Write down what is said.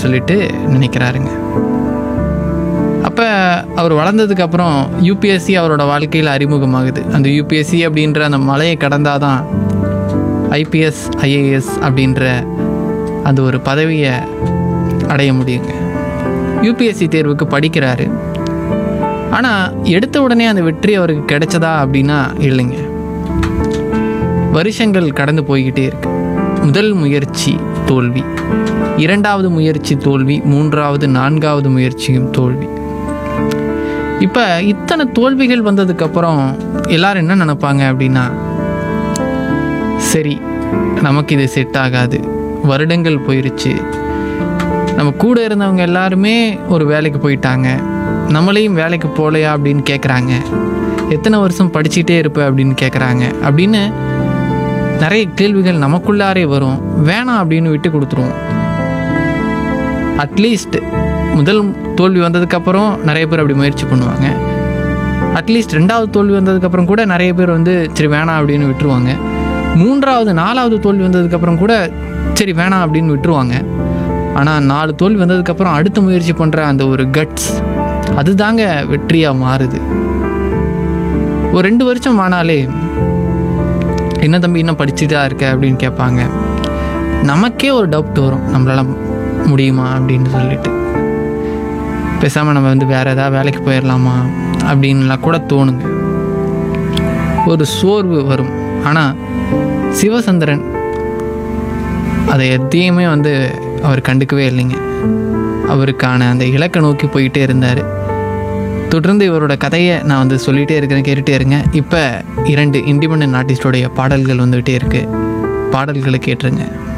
சொல்லிட்டு நினைக்கிறாருங்க அப்போ அவர் வளர்ந்ததுக்கப்புறம் யூபிஎஸ்சி அவரோட வாழ்க்கையில் அறிமுகமாகுது அந்த யூபிஎஸ்சி அப்படின்ற அந்த மலையை கடந்தாதான் ஐபிஎஸ் ஐஏஎஸ் அப்படின்ற அந்த ஒரு பதவியை அடைய முடியுங்க யூபிஎஸ்சி தேர்வுக்கு படிக்கிறாரு ஆனால் எடுத்த உடனே அந்த வெற்றி அவருக்கு கிடைச்சதா அப்படின்னா இல்லைங்க வருஷங்கள் கடந்து போய்கிட்டே இருக்கு முதல் முயற்சி தோல்வி இரண்டாவது முயற்சி தோல்வி மூன்றாவது நான்காவது முயற்சியும் தோல்வி இப்போ இத்தனை தோல்விகள் வந்ததுக்கப்புறம் எல்லாரும் என்ன நினைப்பாங்க அப்படின்னா சரி நமக்கு இது செட் ஆகாது வருடங்கள் போயிருச்சு நம்ம கூட இருந்தவங்க எல்லாருமே ஒரு வேலைக்கு போயிட்டாங்க நம்மளையும் வேலைக்கு போகலையா அப்படின்னு கேட்குறாங்க எத்தனை வருஷம் படிச்சுட்டே இருப்ப அப்படின்னு கேட்குறாங்க அப்படின்னு நிறைய கேள்விகள் நமக்குள்ளாரே வரும் வேணாம் அப்படின்னு விட்டு கொடுத்துருவோம் அட்லீஸ்ட் முதல் தோல்வி வந்ததுக்கப்புறம் நிறைய பேர் அப்படி முயற்சி பண்ணுவாங்க அட்லீஸ்ட் ரெண்டாவது தோல்வி வந்ததுக்கப்புறம் கூட நிறைய பேர் வந்து சரி வேணாம் அப்படின்னு விட்டுருவாங்க மூன்றாவது நாலாவது தோல்வி வந்ததுக்கப்புறம் கூட சரி வேணாம் அப்படின்னு விட்டுருவாங்க ஆனால் நாலு தோல்வி வந்ததுக்கப்புறம் அடுத்த முயற்சி பண்ணுற அந்த ஒரு கட்ஸ் அதுதாங்க வெற்றியாக மாறுது ஒரு ரெண்டு வருஷம் ஆனாலே என்ன தம்பி இன்னும் படிச்சுட்டா இருக்க அப்படின்னு கேட்பாங்க நமக்கே ஒரு டவுட் வரும் நம்மளால முடியுமா அப்படின்னு சொல்லிட்டு பேசாமல் நம்ம வந்து வேறு ஏதாவது வேலைக்கு போயிடலாமா அப்படின்லாம் கூட தோணுங்க ஒரு சோர்வு வரும் ஆனால் சிவசந்திரன் அதை எதையுமே வந்து அவர் கண்டுக்கவே இல்லைங்க அவருக்கான அந்த இலக்கை நோக்கி போயிட்டே இருந்தார் தொடர்ந்து இவரோட கதையை நான் வந்து சொல்லிகிட்டே இருக்கிறேன் கேட்டுகிட்டே இருங்க இப்போ இரண்டு இண்டிபெண்ட் ஆர்டிஸ்டோடைய பாடல்கள் வந்துகிட்டே இருக்குது பாடல்களை கேட்டுருங்க